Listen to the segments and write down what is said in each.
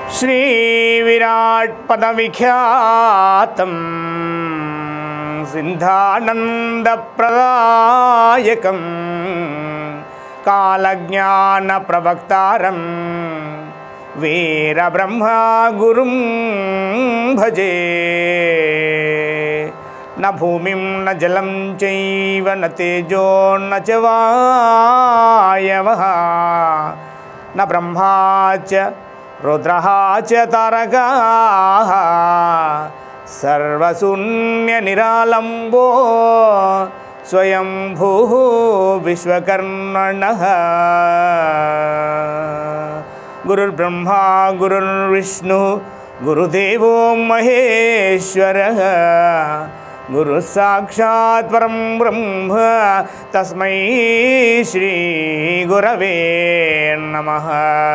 श्रीविराट्पदविख्यातं सिन्धानन्दप्रदायकं कालज्ञानप्रवक्तारं वीरब्रह्मगुरुं भजे न भूमिं न जलं चैव न तेजो न च वायवः न ब्रह्मा च रुद्रः च तारकाः सर्वशून्यनिरालम्बो स्वयंभूः विश्वकर्मणः गुरुर्ब्रह्मा गुरुर्विष्णु गुरुदेवो महेश्वरः गुरुः साक्षात् परं ब्रह्म तस्मै श्रीगुरवे नमः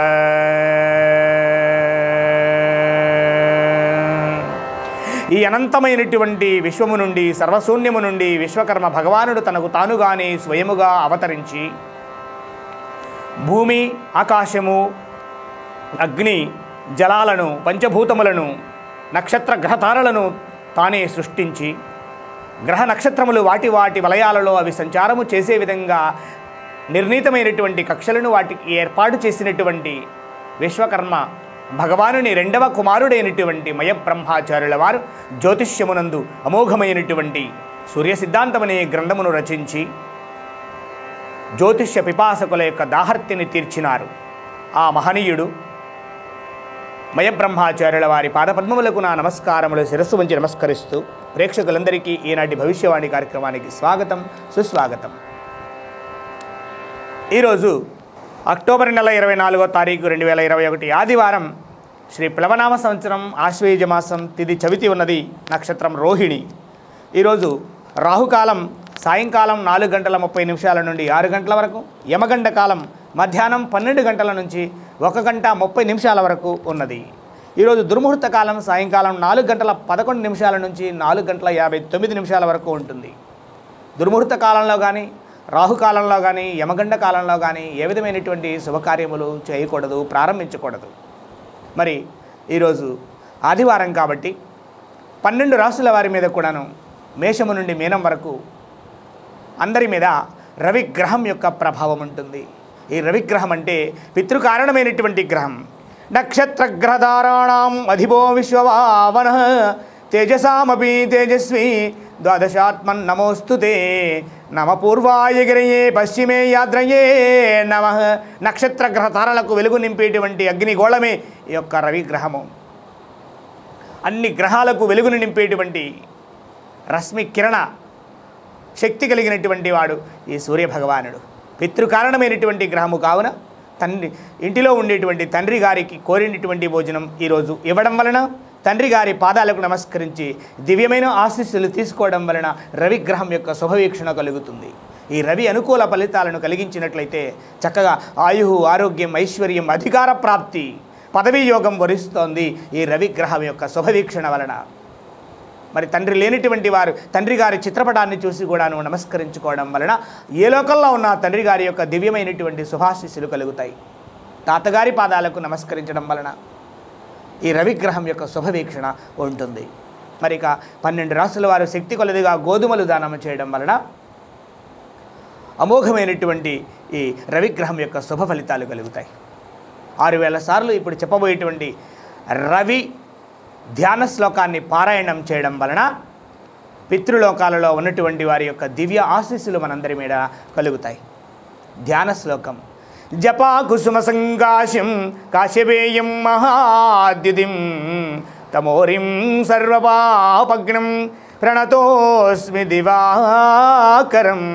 ఈ అనంతమైనటువంటి విశ్వము నుండి సర్వశూన్యము నుండి విశ్వకర్మ భగవానుడు తనకు తానుగానే స్వయముగా అవతరించి భూమి ఆకాశము అగ్ని జలాలను పంచభూతములను నక్షత్ర గ్రహతారలను తానే సృష్టించి గ్రహ నక్షత్రములు వాటి వాటి వలయాలలో అవి సంచారము చేసే విధంగా నిర్ణీతమైనటువంటి కక్షలను వాటికి ఏర్పాటు చేసినటువంటి విశ్వకర్మ భగవానుని రెండవ కుమారుడైనటువంటి మయబ్రహ్మాచార్యుల వారు జ్యోతిష్యమునందు అమోఘమైనటువంటి సూర్య సిద్ధాంతమనే గ్రంథమును రచించి జ్యోతిష్య పిపాసకుల యొక్క దాహర్తిని తీర్చినారు ఆ మహనీయుడు మయబ్రహ్మాచార్యుల వారి పాదపద్మములకు నా నమస్కారములు శిరస్సు వంచి నమస్కరిస్తూ ప్రేక్షకులందరికీ ఈనాటి భవిష్యవాణి కార్యక్రమానికి స్వాగతం సుస్వాగతం ఈరోజు అక్టోబర్ నెల ఇరవై నాలుగో తారీఖు రెండు వేల ఇరవై ఒకటి ఆదివారం శ్రీ ప్లవనామ సంవత్సరం ఆశ్వేయుజ మాసం తిది చవితి ఉన్నది నక్షత్రం రోహిణి ఈరోజు రాహుకాలం సాయంకాలం నాలుగు గంటల ముప్పై నిమిషాల నుండి ఆరు గంటల వరకు యమగండ కాలం మధ్యాహ్నం పన్నెండు గంటల నుంచి ఒక గంట ముప్పై నిమిషాల వరకు ఉన్నది ఈరోజు దుర్ముహూర్త కాలం సాయంకాలం నాలుగు గంటల పదకొండు నిమిషాల నుంచి నాలుగు గంటల యాభై తొమ్మిది నిమిషాల వరకు ఉంటుంది దుర్ముహూర్త కాలంలో కానీ రాహుకాలంలో కానీ యమగండ కాలంలో కానీ ఏ విధమైనటువంటి శుభకార్యములు చేయకూడదు ప్రారంభించకూడదు మరి ఈరోజు ఆదివారం కాబట్టి పన్నెండు రాసుల వారి మీద కూడాను మేషము నుండి మీనం వరకు అందరి మీద రవిగ్రహం యొక్క ప్రభావం ఉంటుంది ఈ రవిగ్రహం అంటే పితృకారణమైనటువంటి గ్రహం నక్షత్రగ్రహధారాణం అధిపో విశ్వవావన తేజసామపి తేజస్వి ద్వాదశాత్మన్ నమోస్తు తే నమ పూర్వాయ గిరయే పశ్చిమే యాద్రయే నమ నక్షత్రగ్రహ తారలకు వెలుగు నింపేటువంటి అగ్నిగోళమే ఈ యొక్క రవిగ్రహము అన్ని గ్రహాలకు వెలుగును నింపేటువంటి రశ్మి కిరణ శక్తి కలిగినటువంటి వాడు ఈ సూర్యభగవానుడు పితృకారణమైనటువంటి గ్రహము కావున తండ్రి ఇంటిలో ఉండేటువంటి తండ్రి గారికి కోరినటువంటి భోజనం ఈరోజు ఇవ్వడం వలన తండ్రి గారి పాదాలకు నమస్కరించి దివ్యమైన ఆశీస్సులు తీసుకోవడం వలన రవిగ్రహం యొక్క శుభవీక్షణ కలుగుతుంది ఈ రవి అనుకూల ఫలితాలను కలిగించినట్లయితే చక్కగా ఆయు ఆరోగ్యం ఐశ్వర్యం అధికార ప్రాప్తి పదవీ యోగం వరిస్తోంది ఈ రవిగ్రహం యొక్క శుభవీక్షణ వలన మరి తండ్రి లేనిటువంటి వారు తండ్రి గారి చిత్రపటాన్ని చూసి కూడాను నమస్కరించుకోవడం వలన ఏ లోకంలో ఉన్న తండ్రి గారి యొక్క దివ్యమైనటువంటి శుభాశిస్సులు కలుగుతాయి తాతగారి పాదాలకు నమస్కరించడం వలన ఈ రవిగ్రహం యొక్క శుభవీక్షణ ఉంటుంది మరి ఇక పన్నెండు రాసుల వారు శక్తి కొలదిగా గోధుమలు దానం చేయడం వలన అమోఘమైనటువంటి ఈ రవిగ్రహం యొక్క శుభ ఫలితాలు కలుగుతాయి ఆరు వేల సార్లు ఇప్పుడు చెప్పబోయేటువంటి రవి ధ్యాన శ్లోకాన్ని పారాయణం చేయడం వలన పితృలోకాలలో ఉన్నటువంటి వారి యొక్క దివ్య ఆశీస్సులు మనందరి మీద కలుగుతాయి ధ్యాన శ్లోకం జపా కుసుమ సంకాశం కాశ్యపేయం మహాద్యుతిం తమోరిం సర్వపాపగ్నం ప్రణతోస్మి దివాకరం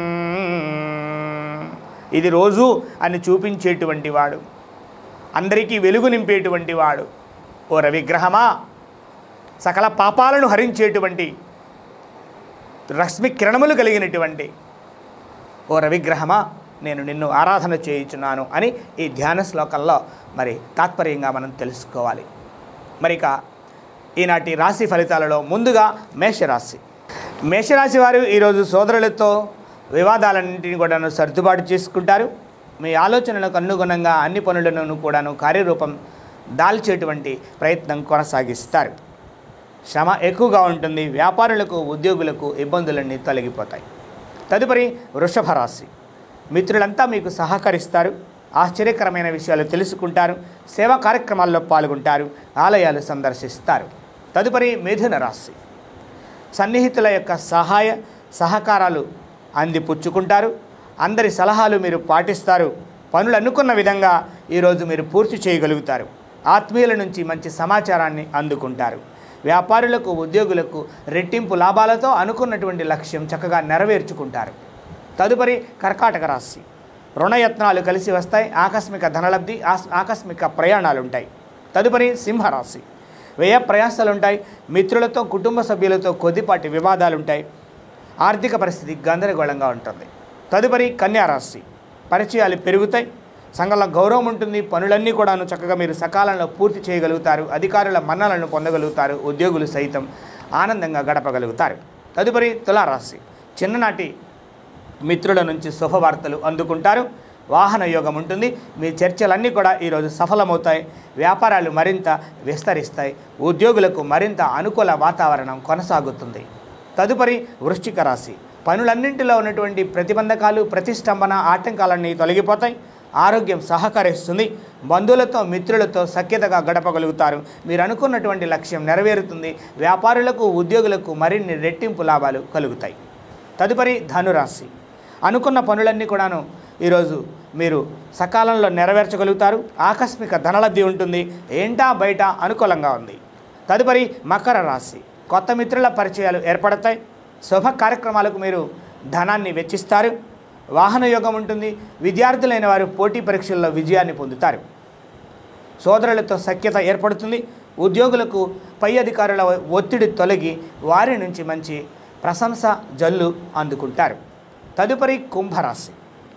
ఇది రోజు అని చూపించేటువంటి వాడు అందరికీ వెలుగు నింపేటువంటి వాడు ఓ రవిగ్రహమా సకల పాపాలను హరించేటువంటి రశ్మి కిరణములు కలిగినటువంటి ఓ రవిగ్రహమా నేను నిన్ను ఆరాధన చేయించున్నాను అని ఈ ధ్యాన శ్లోకంలో మరి తాత్పర్యంగా మనం తెలుసుకోవాలి మరి ఇక ఈనాటి రాశి ఫలితాలలో ముందుగా మేషరాశి మేషరాశి వారు ఈరోజు సోదరులతో వివాదాలన్నింటినీ కూడాను సర్దుబాటు చేసుకుంటారు మీ ఆలోచనలకు అనుగుణంగా అన్ని పనులను కూడాను కార్యరూపం దాల్చేటువంటి ప్రయత్నం కొనసాగిస్తారు శ్రమ ఎక్కువగా ఉంటుంది వ్యాపారులకు ఉద్యోగులకు ఇబ్బందులన్నీ తొలగిపోతాయి తదుపరి వృషభ రాశి మిత్రులంతా మీకు సహకరిస్తారు ఆశ్చర్యకరమైన విషయాలు తెలుసుకుంటారు సేవా కార్యక్రమాల్లో పాల్గొంటారు ఆలయాలు సందర్శిస్తారు తదుపరి మిథున రాశి సన్నిహితుల యొక్క సహాయ సహకారాలు అందిపుచ్చుకుంటారు అందరి సలహాలు మీరు పాటిస్తారు పనులు అనుకున్న విధంగా ఈరోజు మీరు పూర్తి చేయగలుగుతారు ఆత్మీయుల నుంచి మంచి సమాచారాన్ని అందుకుంటారు వ్యాపారులకు ఉద్యోగులకు రెట్టింపు లాభాలతో అనుకున్నటువంటి లక్ష్యం చక్కగా నెరవేర్చుకుంటారు తదుపరి కర్కాటక రాశి రుణయత్నాలు కలిసి వస్తాయి ఆకస్మిక ధనలబ్ధి ఆస్- ఆకస్మిక ప్రయాణాలు ఉంటాయి తదుపరి సింహరాశి వ్యయ ప్రయాసాలు ఉంటాయి మిత్రులతో కుటుంబ సభ్యులతో కొద్దిపాటి వివాదాలు ఉంటాయి ఆర్థిక పరిస్థితి గందరగోళంగా ఉంటుంది తదుపరి కన్యారాశి పరిచయాలు పెరుగుతాయి సంఘంలో గౌరవం ఉంటుంది పనులన్నీ కూడాను చక్కగా మీరు సకాలంలో పూర్తి చేయగలుగుతారు అధికారుల మన్నలను పొందగలుగుతారు ఉద్యోగులు సైతం ఆనందంగా గడపగలుగుతారు తదుపరి తులారాశి చిన్ననాటి మిత్రుల నుంచి శుభవార్తలు అందుకుంటారు వాహన యోగం ఉంటుంది మీ చర్చలన్నీ కూడా ఈరోజు సఫలమవుతాయి వ్యాపారాలు మరింత విస్తరిస్తాయి ఉద్యోగులకు మరింత అనుకూల వాతావరణం కొనసాగుతుంది తదుపరి వృశ్చిక రాశి పనులన్నింటిలో ఉన్నటువంటి ప్రతిబంధకాలు ప్రతిష్టంభన ఆటంకాలన్నీ తొలగిపోతాయి ఆరోగ్యం సహకరిస్తుంది బంధువులతో మిత్రులతో సఖ్యతగా గడపగలుగుతారు మీరు అనుకున్నటువంటి లక్ష్యం నెరవేరుతుంది వ్యాపారులకు ఉద్యోగులకు మరిన్ని రెట్టింపు లాభాలు కలుగుతాయి తదుపరి ధనురాశి అనుకున్న పనులన్నీ కూడాను ఈరోజు మీరు సకాలంలో నెరవేర్చగలుగుతారు ఆకస్మిక ధనలబ్ధి ఉంటుంది ఏంటా బయట అనుకూలంగా ఉంది తదుపరి మకర రాశి కొత్త మిత్రుల పరిచయాలు ఏర్పడతాయి శుభ కార్యక్రమాలకు మీరు ధనాన్ని వెచ్చిస్తారు వాహన యోగం ఉంటుంది విద్యార్థులైన వారు పోటీ పరీక్షల్లో విజయాన్ని పొందుతారు సోదరులతో సఖ్యత ఏర్పడుతుంది ఉద్యోగులకు పై అధికారుల ఒత్తిడి తొలగి వారి నుంచి మంచి ప్రశంస జల్లు అందుకుంటారు తదుపరి కుంభరాశి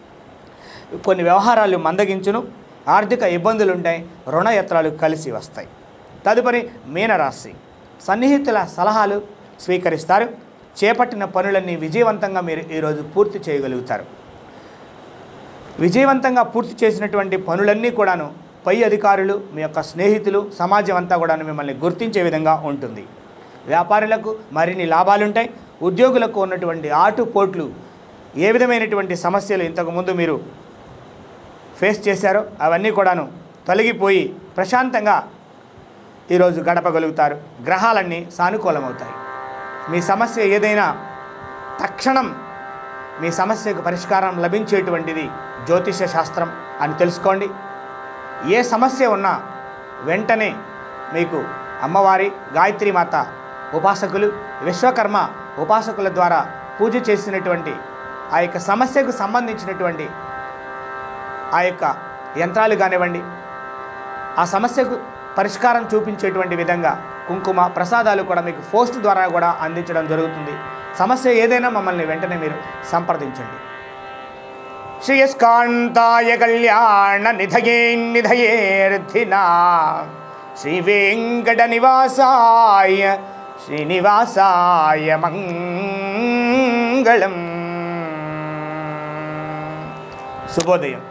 కొన్ని వ్యవహారాలు మందగించును ఆర్థిక ఇబ్బందులు ఉంటాయి రుణయత్రాలు కలిసి వస్తాయి తదుపరి మీనరాశి సన్నిహితుల సలహాలు స్వీకరిస్తారు చేపట్టిన పనులన్నీ విజయవంతంగా మీరు ఈరోజు పూర్తి చేయగలుగుతారు విజయవంతంగా పూర్తి చేసినటువంటి పనులన్నీ కూడాను పై అధికారులు మీ యొక్క స్నేహితులు సమాజం అంతా కూడాను మిమ్మల్ని గుర్తించే విధంగా ఉంటుంది వ్యాపారులకు మరిన్ని లాభాలుంటాయి ఉద్యోగులకు ఉన్నటువంటి ఆటుపోట్లు ఏ విధమైనటువంటి సమస్యలు ఇంతకుముందు మీరు ఫేస్ చేశారో అవన్నీ కూడాను తొలగిపోయి ప్రశాంతంగా ఈరోజు గడపగలుగుతారు గ్రహాలన్నీ సానుకూలమవుతాయి మీ సమస్య ఏదైనా తక్షణం మీ సమస్యకు పరిష్కారం లభించేటువంటిది జ్యోతిష శాస్త్రం అని తెలుసుకోండి ఏ సమస్య ఉన్నా వెంటనే మీకు అమ్మవారి గాయత్రి మాత ఉపాసకులు విశ్వకర్మ ఉపాసకుల ద్వారా పూజ చేసినటువంటి ఆ యొక్క సమస్యకు సంబంధించినటువంటి ఆ యొక్క యంత్రాలు కానివ్వండి ఆ సమస్యకు పరిష్కారం చూపించేటువంటి విధంగా కుంకుమ ప్రసాదాలు కూడా మీకు పోస్ట్ ద్వారా కూడా అందించడం జరుగుతుంది సమస్య ఏదైనా మమ్మల్ని వెంటనే మీరు సంప్రదించండి శ్రీయస్కాంతాయ కళ్యాణ నిధయే నిధయేర్థినా శ్రీ వెంకట నివాసాయ శ్రీనివాసాయ మంగళం శుభోదయం